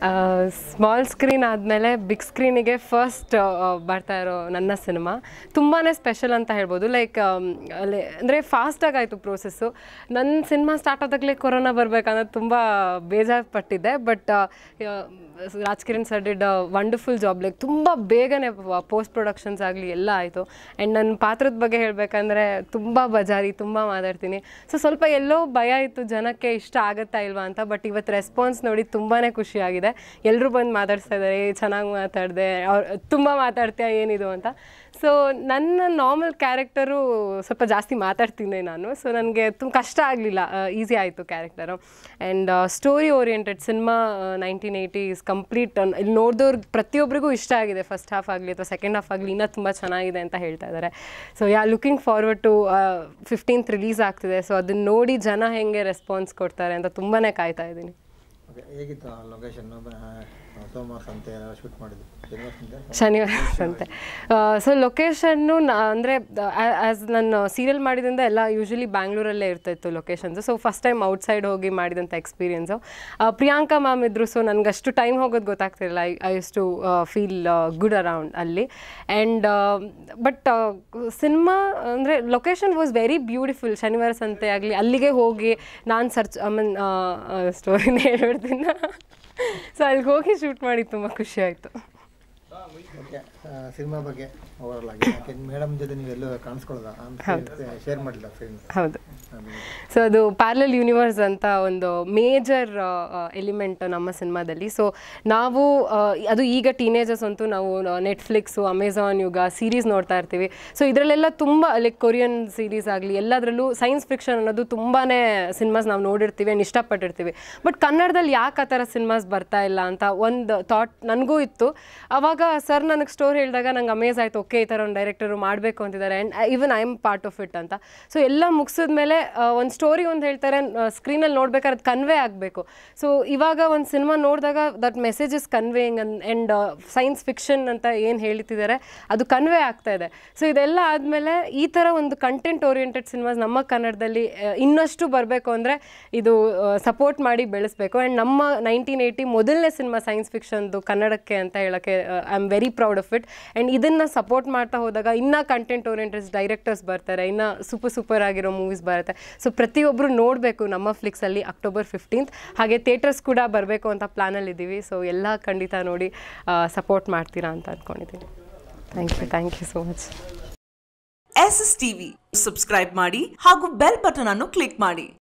small screen ಆದಮೇಲೆ big ಸ್ಕ್ರೀನಿಗೆ first ಬರ್ತಾ ಇರೋ ನನ್ನ ಸಿನಿಮಾ ತುಂಬಾ ಸ್ಪೆಷಲ್ ಅಂತ ಹೇಳ್ಬೋದು ಲೈಕ್ ಅಲ್ಲಿ ಅಂದರೆ ಫಾಸ್ಟಾಗಿ ಆಯಿತು ಪ್ರೋಸೆಸ್ಸು ನನ್ನ ಸಿನಿಮಾ ಸ್ಟಾರ್ಟ್ ಆದಾಗಲೇ ಕೊರೋನಾ ಬರಬೇಕನ್ನೋದು ತುಂಬ ಬೇಜಾರು ಪಟ್ಟಿದ್ದೆ but Rajkiran sir did wonderful job like ತುಂಬ ಬೇಗನೆ ಪೋಸ್ಟ್ ಪ್ರೊಡಕ್ಷನ್ಸ್ ಆಗಲಿ ಎಲ್ಲ ಆಯಿತು ಆ್ಯಂಡ್ ನನ್ನ ಪಾತ್ರದ ಬಗ್ಗೆ ಹೇಳಬೇಕಂದ್ರೆ ತುಂಬ ಬಜಾರಿ ತುಂಬ ಮಾತಾಡ್ತೀನಿ ಸೊ ಸ್ವಲ್ಪ ಎಲ್ಲೋ ಭಯ ಇತ್ತು ಜನಕ್ಕೆ ಇಷ್ಟ ಆಗುತ್ತಾ ಇಲ್ವಾ ಅಂತ ಬಟ್ ಇವತ್ತು ರೆಸ್ಪಾನ್ಸ್ ನೋಡಿ ತುಂಬಾ ಖುಷಿಯಾಗಿದೆ ಎಲ್ಲರೂ ಬಂದು ಮಾತಾಡ್ಸ್ತಾ ಇದ್ದಾರೆ ಚೆನ್ನಾಗಿ ಮಾತಾಡಿದೆ ಅವ್ರು ತುಂಬ ಮಾತಾಡ್ತೀಯ ಏನಿದು ಅಂತ ಸೊ ನನ್ನ ನಾರ್ಮಲ್ ಕ್ಯಾರೆಕ್ಟರು ಸ್ವಲ್ಪ ಜಾಸ್ತಿ ಮಾತಾಡ್ತೀನಿ ನಾನು ಸೊ ನನಗೆ ತುಂಬ ಕಷ್ಟ ಆಗಲಿಲ್ಲ ಈಸಿ ಆಯಿತು character and story oriented cinema nineteen eighties complete ಇಲ್ಲಿ ನೋಡಿದವ್ರು ಪ್ರತಿಯೊಬ್ಬರಿಗೂ ಇಷ್ಟ ಆಗಿದೆ ಫಸ್ಟ್ ಹಾಫ್ ಆಗಲಿ ಅಥವಾ ಸೆಕೆಂಡ್ ಹಾಫ್ ಆಗಲಿ ಇನ್ನೂ ತುಂಬ ಚೆನ್ನಾಗಿದೆ ಅಂತ ಹೇಳ್ತಾ ಇದ್ದಾರೆ so ya looking forward to fifteenth release ಆಗ್ತಿದೆ ಸೊ ಅದನ್ನ ನೋಡಿ ಜನ ಹೆಂಗೆ ರೆಸ್ಪಾನ್ಸ್ ಕೊಡ್ತಾರೆ ಅಂತ ತುಂಬಾ ಕಾಯ್ತಾ ಇದ್ದೀನಿ ಓಕೆ ಹೇಗಿತ್ತು ಆ ಲೊಕೇಶನ್ನು ಸೋಮವಾರ ಸಂತೆ ಎಲ್ಲ ಶೂಟ್ ಮಾಡಿದ್ದು ಶನಿವಾರ ಸಂತೆ ಶನಿವಾರ ಸಂತೆ ಸೊ ಲೊಕೇಶನ್ನು ಅಂದರೆ ಆ್ಯಸ್ ನಾನು ಸೀರಿಯಲ್ ಮಾಡಿದಿಂದ ಎಲ್ಲ ಯೂಶ್ವಲಿ ಬ್ಯಾಂಗ್ಳೂರಲ್ಲೇ ಇರ್ತಾಯಿತ್ತು locations so first time outside ಹೋಗಿ ಮಾಡಿದಂಥ ಎಕ್ಸ್ಪೀರಿಯನ್ಸು ಪ್ರಿಯಾಂಕಾ ಮ್ಯಾಮ್ ಇದ್ರು ಸೊ ನನಗೆ ಅಷ್ಟು ಟೈಮ್ ಹೋಗೋದು ಗೊತ್ತಾಗ್ತಿರಲಿಲ್ಲ I I use to feel good around ಅಲ್ಲಿ ಆ್ಯಂಡ್ ಬಟ್ ಸಿನಿಮಾ ಅಂದರೆ ಲೊಕೇಶನ್ ವಾಸ್ ವೆರಿ ಬ್ಯೂಟಿಫುಲ್ ಶನಿವಾರ ಸಂತೆ ಆಗಲಿ ಅಲ್ಲಿಗೆ ಹೋಗಿ ನಾನು ಸರ್ಚ್ ಐ ಮೀನ್ ಸ್ಟೋರಿನ ಹೇಳ್ಬಿಡ್ತೀನಿ ಸೊ ಅಲ್ಲಿಗೆ ಹೋಗಿ ಶೂಟ್ ಮಾಡಿ ತುಂಬ ಖುಷಿ ಆಯಿತು ಓಕೆ ಸಿನಿಮಾ ಬಗ್ಗೆ ಓವರಲ್ ಆಗಿ ಯಾಕೆ ಮೇಡಮ್ ಜೊತೆ ನೀವೆಲ್ಲೂ ಕಾಣಿಸ್ಕೊಳ್ಳೋದ ಶೇರ್ ಮಾಡಿಲ್ಲ ಫಿಲ್ಮ್ ಹೌದು ಸೊ ಅದು ಪ್ಯಾರಲಲ್ ಯೂನಿವರ್ಸ್ ಅಂತ ಒಂದು ಮೇಜರ್ ಎಲಿಮೆಂಟ್ ನಮ್ಮ ಸಿನಿಮಾದಲ್ಲಿ ಸೊ ನಾವು ಆ, ಅದು ಈಗ ಟೀನೇಜರ್ಸ್ ಅಂತೂ ನಾವು ನೆಟ್ಫ್ಲಿಕ್ಸು ಅಮೆಝಾನ್ ಯುಗ ಸೀರೀಸ್ ನೋಡ್ತಾ ಇರ್ತೀವಿ ಸೊ ಇದರಲ್ಲೆಲ್ಲ ತುಂಬ ಲೈಕ್ ಕೊರಿಯನ್ ಸೀರೀಸ್ ಆಗಲಿ ಎಲ್ಲದರಲ್ಲೂ ಸೈನ್ಸ್ ಫಿಕ್ಷನ್ ಅನ್ನೋದು ತುಂಬಾ ಸಿನಿಮಾಸ್ ನಾವು ನೋಡಿರ್ತೀವಿ ಆ್ಯಂಡ್ ಇಷ್ಟಪಟ್ಟಿರ್ತೀವಿ ಬಟ್ ಕನ್ನಡದಲ್ಲಿ ಯಾಕೆ ಆ ಥರ ಸಿನಿಮಾಸ್ ಬರ್ತಾ ಇಲ್ಲ ಅಂತ ಒಂದು ಥಾಟ್ ನನಗೂ ಇತ್ತು ಅವಾಗ ಸರ್ ನನಗೆ ಸ್ಟೋರಿ ಹೇಳಿದಾಗ ನಂಗೆ ಅಮೇಸ್ ಆಯಿತು ಓಕೆ ಈ ಥರ ಒಂದು ಡೈರೆಕ್ಟರು ಮಾಡಬೇಕು ಅಂತಿದ್ದಾರೆ and even I am part of it ಅಂತ ಸೊ ಎಲ್ಲ ಮುಗಿಸಿದ್ಮೇಲೆ ಒಂದು ಸ್ಟೋರಿ ಒಂದು ಹೇಳ್ತಾರೆ ಸ್ಕ್ರೀನಲ್ಲಿ ನೋಡ್ಬೇಕಾದ್ರೆ ಅದು ಕನ್ವೆ ಆಗಬೇಕು ಸೊ ಇವಾಗ ಒಂದು ಸಿನಿಮಾ ನೋಡಿದಾಗ that message is conveying and science fiction ಅಂತ ಏನು ಹೇಳ್ತಿದ್ದಾರೆ ಅದು ಕನ್ವೆ ಆಗ್ತಾ ಇದೆ ಸೊ ಇದೆಲ್ಲ ಆದಮೇಲೆ ಈ ಥರ ಒಂದು ಕಂಟೆಂಟ್ ಓರಿಯೆಂಟೆಡ್ ಸಿನಿಮಾಸ್ ನಮ್ಮ ಕನ್ನಡದಲ್ಲಿ ಆ, ಇನ್ನಷ್ಟು ಬರಬೇಕು ಅಂದರೆ ಇದು ಸಪೋರ್ಟ್ ಮಾಡಿ ಬೆಳೆಸಬೇಕು ಆ್ಯಂಡ್ ನಮ್ಮ ನೈನ್ಟೀನ್ ಏಯ್ಟಿ ಮೊದಲನೇ ಸಿನಿಮಾ ಸೈನ್ಸ್ ಫಿಕ್ಷನ್ದು ಕನ್ನಡಕ್ಕೆ ಅಂತ ಹೇಳೋಕ್ಕೆ I am very proud of it and ಇದನ್ನು ಸಪೋರ್ಟ್ ಮಾಡ್ತಾ ಹೋದಾಗ ಇನ್ನೂ ಕಂಟೆಂಟ್ ಓರಿಯೆಂಟೆಡ್ ಡೈರೆಕ್ಟರ್ಸ್ ಬರ್ತಾರೆ ಇನ್ನೂ ಸೂಪರ್ ಸೂಪರ್ ಆಗಿರೋ ಮೂವೀಸ್ ಬರುತ್ತೆ ಸೊ ಪ್ರತಿಯೊಬ್ಬರು ನೋಡಬೇಕು ನಮ್ಮ ಫ್ಲಿಕ್ಸಲ್ಲಿ ಅಕ್ಟೋಬರ್ ಫಿಫ್ಟೀನ್ತ್ ಹಾಗೆ ಥಿಯೇಟರ್ಸ್ ಕೂಡ ಬರಬೇಕು ಅಂತ ಪ್ಲ್ಯಾನಲ್ಲಿ ಇದ್ದೀವಿ ಸೊ ಎಲ್ಲ ಖಂಡಿತ ನೋಡಿ ಸಪೋರ್ಟ್ ಮಾಡ್ತೀರಾ ಅಂತ ಅಂದ್ಕೊಂಡಿದ್ದೀನಿ thank you thank you so much S S TV subscribe ಮಾಡಿ ಹಾಗೂ ಬೆಲ್ ಬಟನ್ ಅನ್ನು ಕ್ಲಿಕ್ ಮಾಡಿ